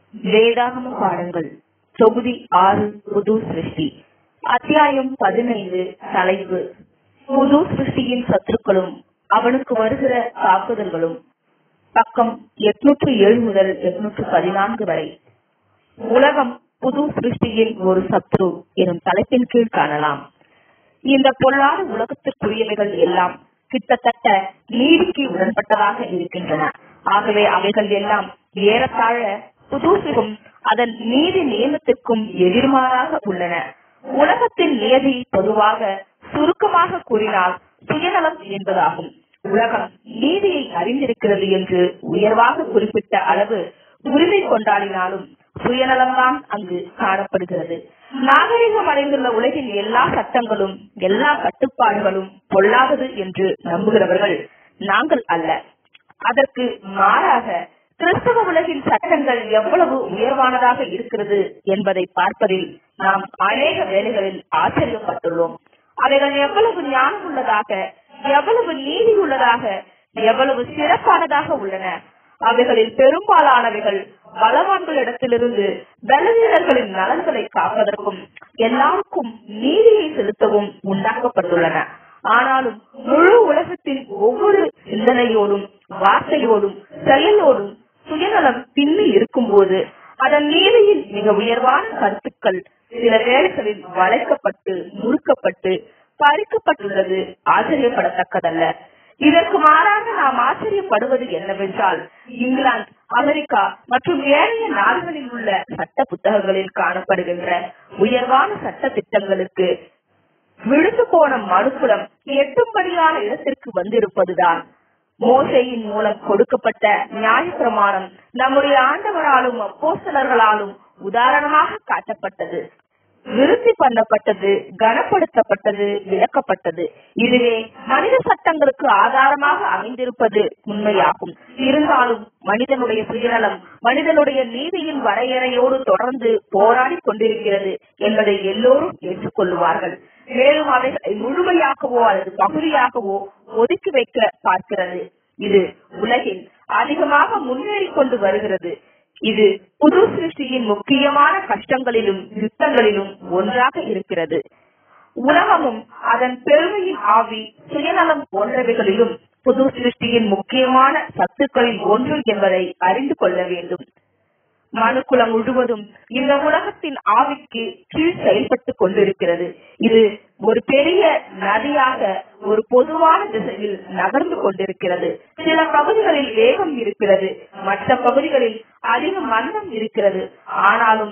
வேதாகம பாடங்கள் தொகுதி ஆறு புது சிருஷ்டி அத்தியாயம் பதினைந்து தலைப்பு புது சிருஷ்டியின் சத்துருக்களும் அவனுக்கு வருகிற தாக்குதல்களும் பக்கம் எட்நூற்று ஏழு முதல் எட்நூற்று பதினான்கு வரை உலகம் புது சிருஷ்டியின் ஒரு சத்ரு எனும் தலைப்பின் கீழ் காணலாம் இந்த பொல்லாத உலகத்திற்குரியவைகள் எல்லாம் கிட்டத்தட்ட நீதிக்கு உடன்பட்டதாக இருக்கின்றன ஆகவே அவைகள் எல்லாம் ஏறத்தாழ புதுசிக்கும் அதன் நீதி நியமத்திற்கும் எதிர்மாறாக உள்ளன உலகத்தின் நியதி பொதுவாக சுருக்கமாக கூறினால் சுயநலம் என்பதாகும் உலகம் நீதியை அறிந்திருக்கிறது என்று உயர்வாக குறிப்பிட்ட அளவு உரிமை கொண்டாடினாலும் சுயநலம்தான் அங்கு காணப்படுகிறது நாகரிகம் அடைந்துள்ள உலகின் எல்லா சட்டங்களும் எல்லா கட்டுப்பாடுகளும் பொல்லாதது என்று நம்புகிறவர்கள் நாங்கள் அல்ல அதற்கு மாறாக கிறிஸ்தவ உலகின் சட்டங்கள் எவ்வளவு உயர்வானதாக இருக்கிறது என்பதை பார்ப்பதில் நாம் அநேக வேலைகளில் ஆச்சரியப்பட்டுள்ளோம் அவைகள் எவ்வளவு ஞானம் உள்ளதாக எவ்வளவு நீதி உள்ளதாக எவ்வளவு சிறப்பானதாக உள்ளன அவைகளில் பெரும்பாலானவைகள் பலவான்களிடத்திலிருந்து பலவீனர்களின் நலன்களை காப்பதற்கும் எல்லாருக்கும் நீதியை செலுத்தவும் உண்டாக்கப்பட்டுள்ளன ஆனாலும் முழு உலகத்தின் ஒவ்வொரு சிந்தனையோடும் வார்த்தையோடும் செயலோடும் சுயநலம் பின்னி இருக்கும்போது அதன் நீதியின் மிக உயர்வான கருத்துக்கள் சில வேளைகளில் வளைக்கப்பட்டு முறுக்கப்பட்டு பறிக்கப்பட்டுள்ளது ஆச்சரியப்படத்தக்கதல்ல இதற்கு மாறாக நாம் ஆச்சரியப்படுவது என்னவென்றால் இங்கிலாந்து அமெரிக்கா மற்றும் ஏனைய நாடுகளில் உள்ள சட்ட புத்தகங்களில் காணப்படுகின்ற உயர்வான சட்ட திட்டங்களுக்கு விழுந்து போன மனுக்குலம் எட்டும்படியான இடத்திற்கு வந்திருப்பதுதான் மோசையின் மூலம் கொடுக்கப்பட்ட நியாயப்பிரமாணம் நம்முடைய ஆண்டவராலும் அப்போஸ்தலர்களாலும் உதாரணமாக காட்டப்பட்டது விருத்தி பண்ணப்பட்டது கனப்படுத்தப்பட்டது விளக்கப்பட்டது இதுவே மனித சட்டங்களுக்கு ஆதாரமாக அமைந்திருப்பது உண்மையாகும் இருந்தாலும் மனிதனுடைய சுயநலம் மனிதனுடைய நீதியின் வரையறையோடு தொடர்ந்து போராடி கொண்டிருக்கிறது என்பதை எல்லோரும் ஏற்றுக்கொள்ளுவார்கள் மேலும் அவைகளை முழுமையாகவோ அல்லது பகுதியாகவோ ஒதுக்கி வைக்க பார்க்கிறது இது உலகில் அதிகமாக முன்னேறி கொண்டு வருகிறது இது புது சிருஷ்டியின் முக்கியமான கஷ்டங்களிலும் யுத்தங்களிலும் ஒன்றாக இருக்கிறது உலகமும் அதன் பெருமையின் ஆவி சுயநலம் போன்றவைகளிலும் புது சிருஷ்டியின் முக்கியமான சத்துக்களில் ஒன்று என்பதை அறிந்து கொள்ள வேண்டும் மனுக்குலம் முழுவதும் இந்த உலகத்தின் ஆவிக்கு கீழ் செயல்பட்டுக் கொண்டிருக்கிறது இது ஒரு பெரிய நதியாக ஒரு பொதுவான திசையில் நகர்ந்து கொண்டிருக்கிறது சில பகுதிகளில் வேகம் இருக்கிறது மற்ற பகுதிகளில் அதிக மந்தம் இருக்கிறது ஆனாலும்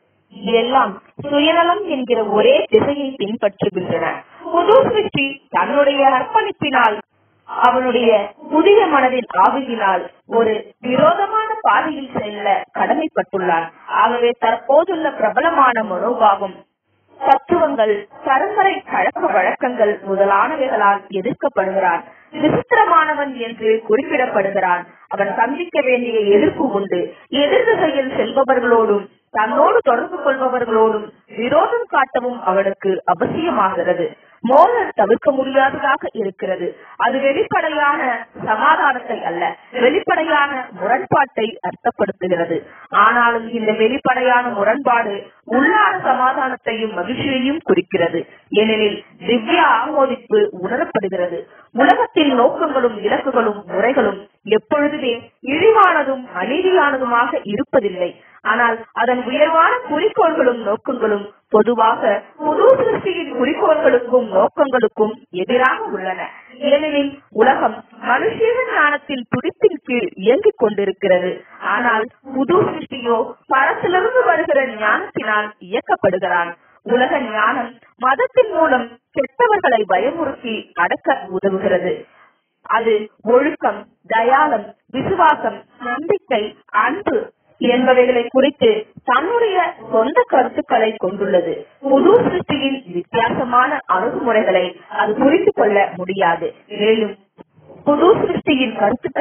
எல்லாம் சுயநலம் என்கிற ஒரே திசையை பின்பற்றுகின்றன புது சிருஷ்டி தன்னுடைய அர்ப்பணிப்பினால் அவனுடைய புதிய மனதின் ஆவியினால் ஒரு விரோதமான பாதையில் செல்ல கடமைப்பட்டுள்ளான் ஆகவே தற்போதுள்ள பிரபலமான மனோபாவம் தத்துவங்கள் பரம்பரை கழக்க வழக்கங்கள் முதலானவைகளால் எதிர்க்கப்படுகிறான் விசித்திரமானவன் என்று குறிப்பிடப்படுகிறான் அவன் சந்திக்க வேண்டிய எதிர்ப்பு உண்டு எதிர் திசையில் செல்பவர்களோடும் தன்னோடு தொடர்பு கொள்பவர்களோடும் விரோதம் காட்டவும் அவனுக்கு அவசியமாகிறது மோதல் தவிர்க்க முடியாததாக இருக்கிறது அது வெளிப்படையான சமாதானத்தை அல்ல வெளிப்படையான முரண்பாட்டை அர்த்தப்படுத்துகிறது ஆனாலும் இந்த வெளிப்படையான முரண்பாடு உள்ளான சமாதானத்தையும் மகிழ்ச்சியையும் குறிக்கிறது ஏனெனில் திவ்ய ஆமோதிப்பு உணரப்படுகிறது உலகத்தின் நோக்கங்களும் இலக்குகளும் முறைகளும் எப்பொழுதுமே இழிவானதும் அநீதியானதுமாக இருப்பதில்லை ஆனால் அதன் உயர்வான குறிக்கோள்களும் நோக்கங்களும் பொதுவாக புது சிருஷ்டியின் குறிக்கோள்களுக்கும் நோக்கங்களுக்கும் எதிராக உள்ளன ஏனெனில் உலகம் மனுஷீக ஞானத்தின் துடிப்பின் கீழ் இயங்கிக் கொண்டிருக்கிறது ஆனால் புது சிருஷ்டியோ பரத்திலிருந்து வருகிற ஞானத்தினால் இயக்கப்படுகிறான் உலக ஞானம் மதத்தின் மூலம் கெட்டவர்களை பயமுறுத்தி அடக்க உதவுகிறது அது ஒழுக்கம் தயாளம் விசுவாசம் நம்பிக்கை அன்பு என்பவைகளை குறித்து தன்னுடைய சொந்த கருத்துக்களை கொண்டுள்ளது புது சிருஷ்டியின் வித்தியாசமான அணுகுமுறைகளை அது புரிந்து கொள்ள முடியாது மேலும் புது சிருஷ்டியின் கருத்துக்களை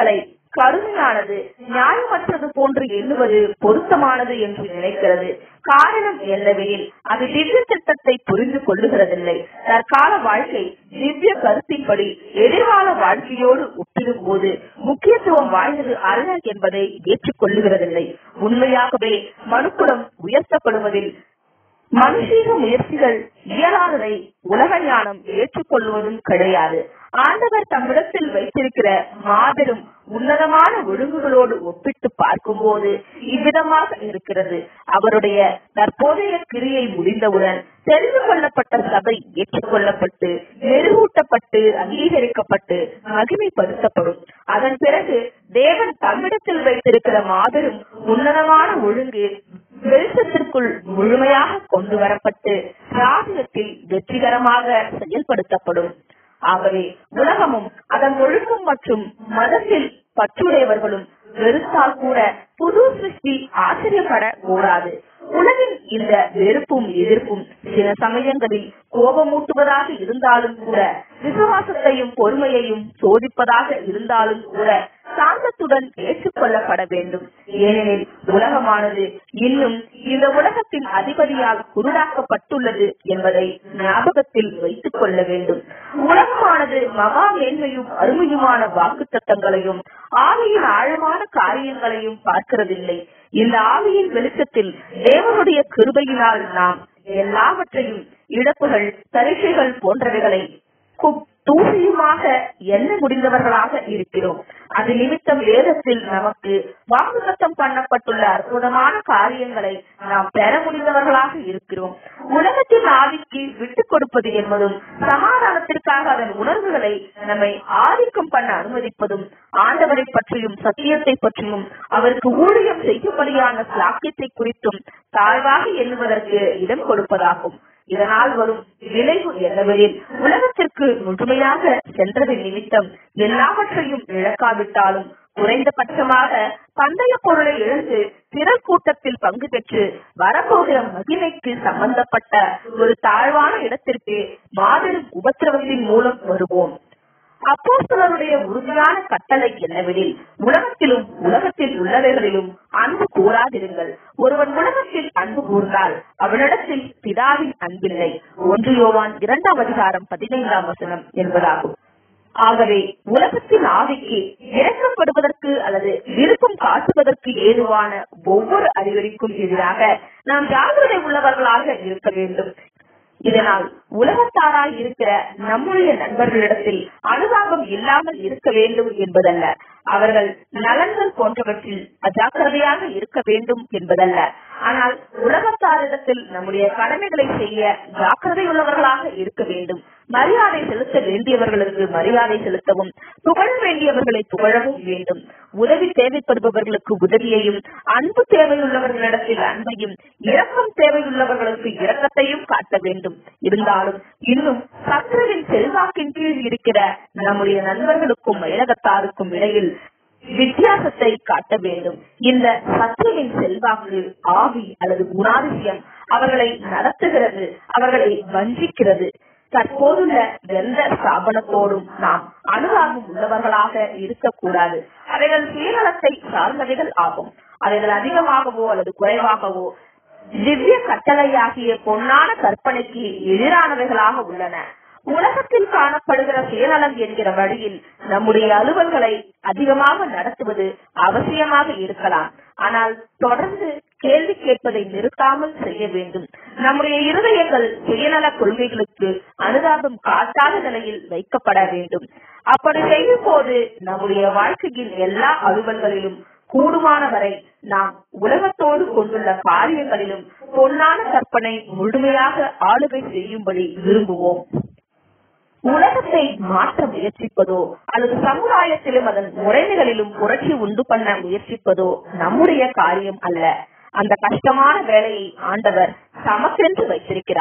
கருணையானது நியாயமற்றது போன்று எண்ணுவது பொருத்தமானது என்று நினைக்கிறது காரணம் என்னவெனில் அது திவ்ய திட்டத்தை புரிந்து கொள்ளுகிறதில்லை தற்கால வாழ்க்கை திவ்ய கருத்தின்படி எதிர்கால வாழ்க்கையோடு ஒப்பிடும் போது முக்கியத்துவம் வாய்ந்தது அல்ல என்பதை ஏற்றுக்கொள்ளுகிறதில்லை உண்மையாகவே மனுக்குலம் உயர்த்தப்படுவதில் மனுஷீக முயற்சிகள் இயலாததை உலக ஞானம் ஏற்றுக்கொள்வதும் கிடையாது ஆண்டவர் தம்மிடத்தில் வைத்திருக்கிற மாபெரும் உன்னதமான ஒழுங்குகளோடு ஒப்பிட்டு பார்க்கும்போது இவ்விதமாக இருக்கிறது அவருடைய தற்போதைய கிரியை முடிந்தவுடன் தெரிந்து கொள்ளப்பட்ட சபை ஏற்றுக்கொள்ளப்பட்டு மெருகூட்டப்பட்டு அங்கீகரிக்கப்பட்டு மகிமைப்படுத்தப்படும் அதன் பிறகு தேவன் தம்மிடத்தில் வைத்திருக்கிற மாபெரும் உன்னதமான ஒழுங்கு வெளிச்சத்திற்குள் முழுமையாக கொண்டு வரப்பட்டு ராஜ்யத்தில் வெற்றிகரமாக செயல்படுத்தப்படும் ஆகவே உலகமும் அதன் ஒழுக்கம் மற்றும் மதத்தில் பற்றுடையவர்களும் வெறுத்தால் கூட புது சிருஷ்டி ஆச்சரியப்பட கூடாது உலகின் இந்த வெறுப்பும் எதிர்ப்பும் சில சமயங்களில் கோபமூட்டுவதாக இருந்தாலும் கூட விசுவாசத்தையும் பொறுமையையும் சோதிப்பதாக இருந்தாலும் கூட சாந்தத்துடன் ஏற்றுக்கொள்ளப்பட வேண்டும் ஏனெனில் உலகமானது இன்னும் இந்த உலகத்தின் அதிபதியால் குருடாக்கப்பட்டுள்ளது என்பதை ஞாபகத்தில் வைத்துக் கொள்ள வேண்டும் உலகமானது மகா மேன்மையும் அருமையுமான வாக்கு தத்தங்களையும் ஆவியின் ஆழமான காரியங்களையும் பார்க்கிறதில்லை இந்த ஆவியின் வெளிச்சத்தில் தேவனுடைய கிருபையினால் நாம் எல்லாவற்றையும் இழப்புகள் தரிசைகள் போன்றவைகளை கு- தூசியுமாக எண்ண முடிந்தவர்களாக இருக்கிறோம் அது நிமித்தம் வேதத்தில் நமக்கு வாக்குத்தத்தம் பண்ணப்பட்டுள்ள அற்புதமான காரியங்களை நாம் பெற முடிந்தவர்களாக இருக்கிறோம் உலகத்தின் ஆவிக்கு விட்டுக் கொடுப்பது என்பதும் சமாதானத்திற்காக அதன் உணர்வுகளை நம்மை ஆதிக்கம் பண்ண அனுமதிப்பதும் ஆண்டவரை பற்றியும் சத்தியத்தை பற்றியும் அவருக்கு ஊழியம் செய்யும்படியான சாக்கியத்தை குறித்தும் தாழ்வாக எண்ணுவதற்கு இடம் கொடுப்பதாகும் இதனால் வரும் விளைவு என்னவெனில் உலகத்திற்கு முழுமையாக சென்றதின் நிமித்தம் எல்லாவற்றையும் இழக்காவிட்டாலும் குறைந்தபட்சமாக பந்தய பொருளை இழந்து திரள் கூட்டத்தில் பங்கு பெற்று வரப்போகிற மகிமைக்கு சம்பந்தப்பட்ட ஒரு தாழ்வான இடத்திற்கு மாபெரும் உபத்திரவத்தின் மூலம் வருவோம் அப்போஸ்தலருடைய உறுதியான கட்டளை என்னவெனில் உலகத்திலும் உலகத்தில் உள்ளவைகளிலும் அன்பு கூறாதிருங்கள் ஒருவன் உலகத்தில் அன்பு கூர்ந்தால் அவனிடத்தில் பிதாவின் அன்பில்லை ஒன்று யோவான் இரண்டாம் அதிகாரம் பதினைந்தாம் வசனம் என்பதாகும் ஆகவே உலகத்தின் ஆவிக்கு இறக்கப்படுவதற்கு அல்லது விருப்பம் காட்டுவதற்கு ஏதுவான ஒவ்வொரு அறிகுறிக்கும் எதிராக நாம் ஜாகிரதை உள்ளவர்களாக இருக்க வேண்டும் இதனால் உலகத்தாராய் இருக்கிற நம்முடைய நண்பர்களிடத்தில் அனுதாபம் இல்லாமல் இருக்க வேண்டும் என்பதல்ல அவர்கள் நலன்கள் போன்றவற்றில் அஜாக்கிரதையாக இருக்க வேண்டும் என்பதல்ல ஆனால் உலகத்தாரிடத்தில் நம்முடைய கடமைகளை செய்ய ஜாக்கிரதை உள்ளவர்களாக இருக்க வேண்டும் மரியாதை செலுத்த வேண்டியவர்களுக்கு மரியாதை செலுத்தவும் புகழ வேண்டியவர்களை புகழவும் வேண்டும் உதவி தேவைப்படுபவர்களுக்கு உதவியையும் அன்பு தேவையுள்ளவர்களிடத்தில் அன்பையும் இரக்கம் தேவையுள்ளவர்களுக்கு இரக்கத்தையும் காட்ட வேண்டும் இருந்தாலும் இன்னும் சத்ருவின் செல்வாக்கின் கீழ் இருக்கிற நம்முடைய நண்பர்களுக்கும் மேலகத்தாருக்கும் இடையில் வித்தியாசத்தை காட்ட வேண்டும் இந்த சத்ருவின் செல்வாக்கு ஆவி அல்லது குணாதிசயம் அவர்களை நடத்துகிறது அவர்களை வஞ்சிக்கிறது தற்போதுள்ள எந்த ஸ்தாபனத்தோடும் நாம் அனுதாபம் உள்ளவர்களாக இருக்கக்கூடாது அவைகள் சுயநலத்தை சார்ந்தவைகள் ஆகும் அவைகள் அதிகமாகவோ அல்லது குறைவாகவோ திவ்ய கட்டளையாகிய பொன்னான கற்பனைக்கு எதிரானவைகளாக உள்ளன உலகத்தில் காணப்படுகிற சுயநலம் என்கிற வழியில் நம்முடைய அலுவல்களை அதிகமாக நடத்துவது அவசியமாக இருக்கலாம் ஆனால் தொடர்ந்து கேள்வி கேட்பதை நிறுத்தாமல் செய்ய வேண்டும் நம்முடைய இருதயங்கள் சுயநல கொள்கைகளுக்கு அனுதாபம் காட்டாத நிலையில் வைக்கப்பட வேண்டும் அப்படி செய்யும் போது நம்முடைய வாழ்க்கையின் எல்லா அலுவல்களிலும் கூடுமான வரை நாம் உலகத்தோடு கொண்டுள்ள காரியங்களிலும் பொன்னான கற்பனை முழுமையாக ஆளுகை செய்யும்படி விரும்புவோம் உலகத்தை மாற்ற முயற்சிப்பதோ அல்லது சமுதாயத்திலும் அதன் முறைமைகளிலும் புரட்சி உண்டு பண்ண முயற்சிப்பதோ நம்முடைய காரியம் அல்ல அந்த கஷ்டமான வேலையை ஆண்டவர் சமக்கென்று வைத்திருக்கிறார்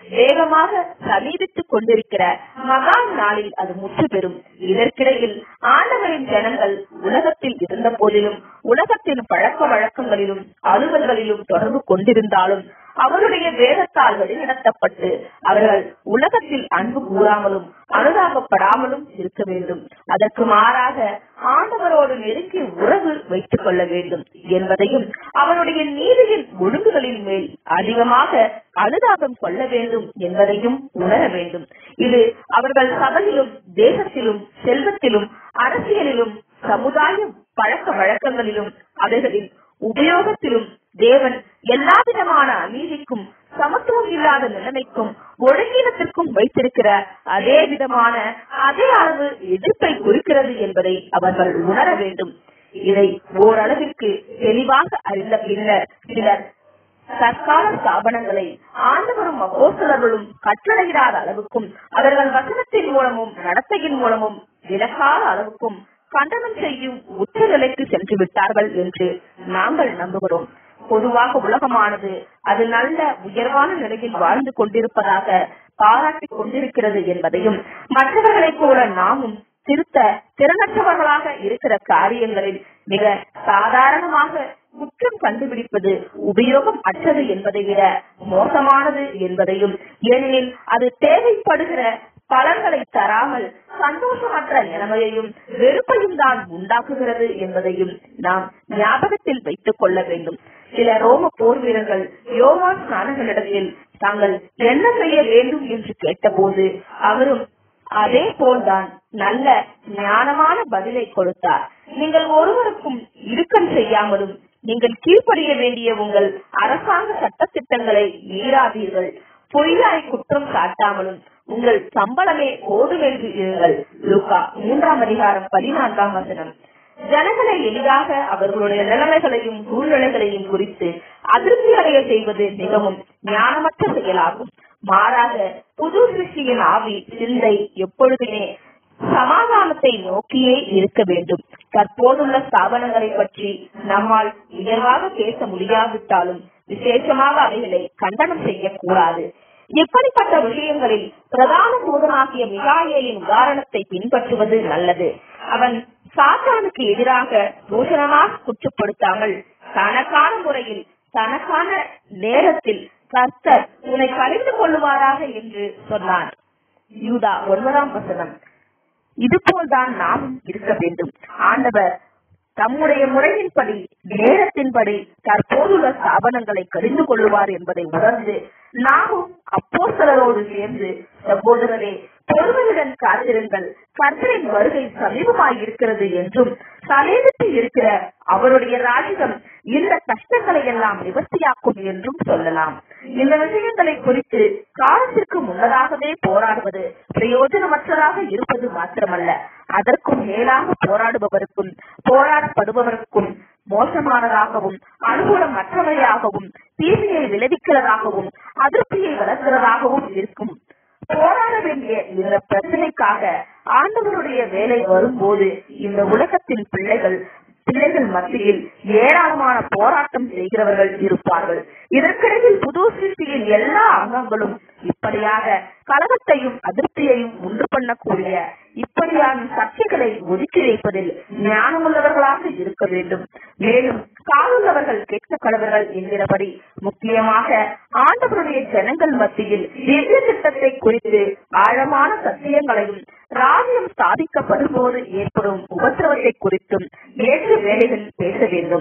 வேகமாக சமீபித்துக் கொண்டிருக்கிற மகான் நாளில் அது முற்று பெறும் இதற்கிடையில் ஆண்டவரின் ஜனங்கள் உலகத்தில் இருந்த போதிலும் உலகத்தின் பழக்க வழக்கங்களிலும் அலுவல்களிலும் தொடர்பு கொண்டிருந்தாலும் அவருடைய வேதத்தால் வழிநடத்தப்பட்டு அவர்கள் உலகத்தில் அன்பு கூறாமலும் அனுதாபப்படாமலும் இருக்க வேண்டும் அதற்கு மாறாக ஆண்டவரோடு நெருங்கிய உறவு வைத்துக் கொள்ள வேண்டும் என்பதையும் அவருடைய நீதியின் ஒழுங்குகளின் மேல் அதிகமாக அனுதாபம் கொள்ள வேண்டும் என்பதையும் உணர வேண்டும் இது அவர்கள் சபையிலும் தேசத்திலும் செல்வத்திலும் அரசியலிலும் சமுதாய பழக்க வழக்கங்களிலும் அவைகளின் உபயோகத்திலும் தேவன் எல்லா விதமான அநீதிக்கும் சமத்துவம் இல்லாத நிலைமைக்கும் ஒழுங்கீனத்திற்கும் வைத்திருக்கிற அதே விதமான அதே அளவு எதிர்ப்பை குறிக்கிறது என்பதை அவர்கள் உணர வேண்டும் இதை ஓரளவிற்கு தெளிவாக அறிந்த பின்னர் சிலர் தற்கால ஸ்தாபனங்களை ஆண்டவரும் அப்போஸ்தலர்களும் கட்டளையிடாத அளவுக்கும் அவர்கள் வசனத்தின் மூலமும் நடத்தையின் மூலமும் விலகாத அளவுக்கும் கண்டனம் செய்யும் உச்சநிலைக்கு சென்று விட்டார்கள் என்று நாங்கள் நம்புகிறோம் பொதுவாக உலகமானது அது நல்ல உயர்வான நிலையில் வாழ்ந்து கொண்டிருப்பதாக பாராட்டிக் கொண்டிருக்கிறது என்பதையும் மற்றவர்களைப் போல நாமும் திருத்த திறனற்றவர்களாக இருக்கிற காரியங்களில் மிக சாதாரணமாக குற்றம் கண்டுபிடிப்பது உபயோகம் அற்றது என்பதை விட மோசமானது என்பதையும் ஏனெனில் அது தேவைப்படுகிற பலன்களை தராமல் சந்தோஷமற்ற நிலைமையையும் வெறுப்பையும் தான் உண்டாக்குகிறது என்பதையும் நாம் ஞாபகத்தில் வைத்துக் கொள்ள வேண்டும் சில ரோம போர் வீரர்கள் யோவான் ஸ்நானகளிடத்தில் தாங்கள் என்ன செய்ய வேண்டும் என்று கேட்டபோது அவரும் அதே போல்தான் நல்ல ஞானமான பதிலை கொடுத்தார் நீங்கள் ஒருவருக்கும் இடுக்கம் செய்யாமலும் நீங்கள் கீழ்ப்படிய வேண்டிய உங்கள் அரசாங்க சட்டத்திட்டங்களை மீறாதீர்கள் பொய்யாய் குற்றம் சாட்டாமலும் உங்கள் சம்பளமே போதுமென்று இருங்கள் லூக்கா மூன்றாம் அதிகாரம் பதினான்காம் வசனம் ஜனங்களை எளிதாக அவர்களுடைய நிலைமைகளையும் சூழ்நிலைகளையும் குறித்து அதிருப்தி அடைய செய்வது மிகவும் ஞானமற்ற செயலாகும் மாறாக புது சிருஷ்டியின் ஆவி சிந்தை எப்பொழுதுமே சமாதானத்தை நோக்கியே இருக்க வேண்டும் தற்போதுள்ள ஸ்தாபனங்களை பற்றி நம்மால் உயர்வாக பேச முடியாவிட்டாலும் விசேஷமாக அவைகளை கண்டனம் செய்யக்கூடாது இப்படிப்பட்ட விஷயங்களில் பிரதான தூதனாகிய மிகாயேலின் உதாரணத்தை பின்பற்றுவது நல்லது அவன் சாத்தானுக்கு எதிராக தூஷணமாக குற்றப்படுத்தாமல் தனக்கான முறையில் தனக்கான நேரத்தில் கர்த்தர் உன்னை கழிந்து கொள்ளுவாராக என்று சொன்னான் யூதா ஒன்பதாம் வசனம் இதுபோல்தான் நாமும் இருக்க வேண்டும் ஆண்டவர் தம்முடைய முறையின்படி நேரத்தின்படி தற்போதுள்ள ஸ்தாபனங்களை கடிந்து கொள்ளுவார் என்பதை உணர்ந்து நாமும் அப்போஸ்தலரோடு சேர்ந்து சகோதரரே பொறுமையுடன் காத்திருங்கள் கர்த்தரின் வருகை சமீபமாய் இருக்கிறது என்றும் சமீபத்து இருக்கிற அவருடைய ராஜ்யம் இந்த கஷ்டங்களை எல்லாம் நிவர்த்தியாக்கும் என்றும் சொல்லலாம் இந்த விஷயங்களை குறித்து காலத்திற்கு முன்னதாகவே போராடுவது பிரயோஜனமற்றதாக இருப்பது மாத்திரமல்ல அதற்கும் மேலாக போராடுபவருக்கும் போராடப்படுபவருக்கும் மோசமானதாகவும் அனுகூலமற்றவையாகவும் தீமையை விளைவிக்கிறதாகவும் அதிருப்தியை வளர்க்கிறதாகவும் இருக்கும் போராட வேண்டிய இந்த பிரச்சனைக்காக ஆண்டவருடைய வேலை வரும்போது இந்த உலகத்தின் பிள்ளைகள் பிள்ளைகள் மத்தியில் ஏராளமான போராட்டம் செய்கிறவர்கள் இருப்பார்கள் இதற்கிடையில் புது சிருஷ்டியின் எல்லா அங்கங்களும் இப்படியாக கலகத்தையும் அதிருப்தியையும் உண்டு பண்ணக்கூடிய இப்படியான சர்ச்சைகளை ஒதுக்கி வைப்பதில் ஞானமுள்ளவர்களாக இருக்க வேண்டும் மேலும் காலுள்ளவர்கள் கேட்க கடவர்கள் என்கிறபடி முக்கியமாக ஆண்டவருடைய ஜனங்கள் மத்தியில் திவ்ய திட்டத்தை குறித்து ஆழமான சத்தியங்களையும் ராஜ்யம் ஸ்தாபிக்கப்படும் போது ஏற்படும் உபத்திரவத்தை குறித்தும் ஏற்ற வேலைகள் பேச வேண்டும்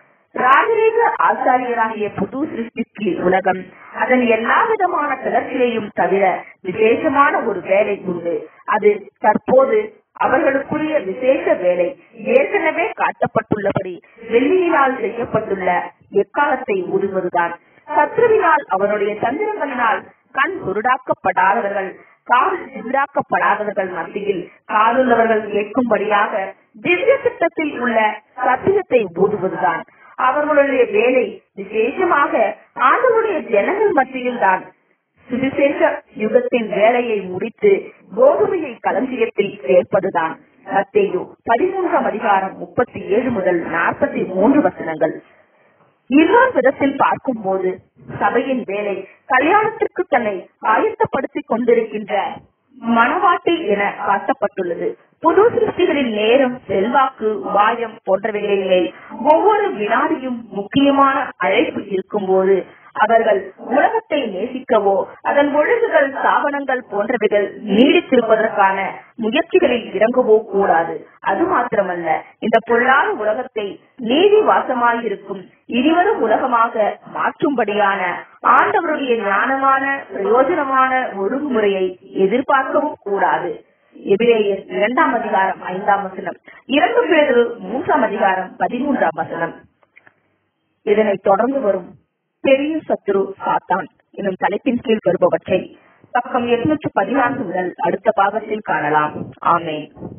ராஜரீக ஆச்சாரியராகிய புது சிருஷ்டிக்கு உலகம் அதன் எல்லா விதமான கிளர்ச்சியையும் தவிர விசேஷமான ஒரு வேலை உண்டு அது தற்போது அவர்களுக்குரிய விசேஷ வேலை ஏற்கனவே காட்டப்பட்டுள்ளபடி வெள்ளியினால் செய்யப்பட்டுள்ள எக்காலத்தை ஊதுவதுதான் சத்ருவினால் அவனுடைய தந்திரங்களினால் கண் குருடாக்கப்படாதவர்கள் கால் சிந்தாக்கப்படாதவர்கள் மத்தியில் காலுள்ளவர்கள் கேட்கும்படியாக திவ்ய திட்டத்தில் உள்ள சத்தியத்தை ஊதுவதுதான் அவர்களுடைய வேலை விசேஷமாக ஆண்டவருடைய ஜனங்கள் மத்தியில் தான் சுவிசேஷ யுகத்தின் வேலையை முடித்து கோதுமையை களஞ்சியத்தில் சேர்ப்பதுதான் மத்தேயு பதிமூன்றாம் அதிகாரம் முப்பத்தி ஏழு முதல் நாற்பத்தி மூன்று வசனங்கள் இன்னொரு விதத்தில் பார்க்கும்போது சபையின் வேலை கல்யாணத்திற்கு தன்னை ஆயத்தப்படுத்திக் கொண்டிருக்கின்ற மனவாட்டி என காட்டப்பட்டுள்ளது புது சிருஷ்டிகளின் நேரம் செல்வாக்கு உபாயம் போன்றவைகளிலே ஒவ்வொரு வினாடியும் முக்கியமான அழைப்பு இருக்கும்போது அவர்கள் உலகத்தை நேசிக்கவோ அதன் ஒழுங்குகள் ஸ்தாபனங்கள் போன்றவைகள் நீடித்திருப்பதற்கான முயற்சிகளில் இறங்கவோ கூடாது அது மாத்திரமல்ல இந்த பொல்லாத உலகத்தை நீதி வாசமாயிருக்கும் இனிவரும் உலகமாக மாற்றும்படியான ஆண்டவருடைய ஞானமான பிரயோஜனமான ஒழுங்குமுறையை எதிர்பார்க்கவும் கூடாது எபிரேயர் இரண்டாம் அதிகாரம் ஐந்தாம் வசனம் இரண்டு பேரு மூன்றாம் அதிகாரம் பதிமூன்றாம் வசனம் இதனைத் தொடர்ந்து வரும் பெரிய சத்துரு சாத்தான் எனும் தலைப்பின் கீழ் வருபவற்றை பக்கம் எட்நூற்று பதினான்கு முதல் அடுத்த பாகத்தில் காணலாம் ஆமேன்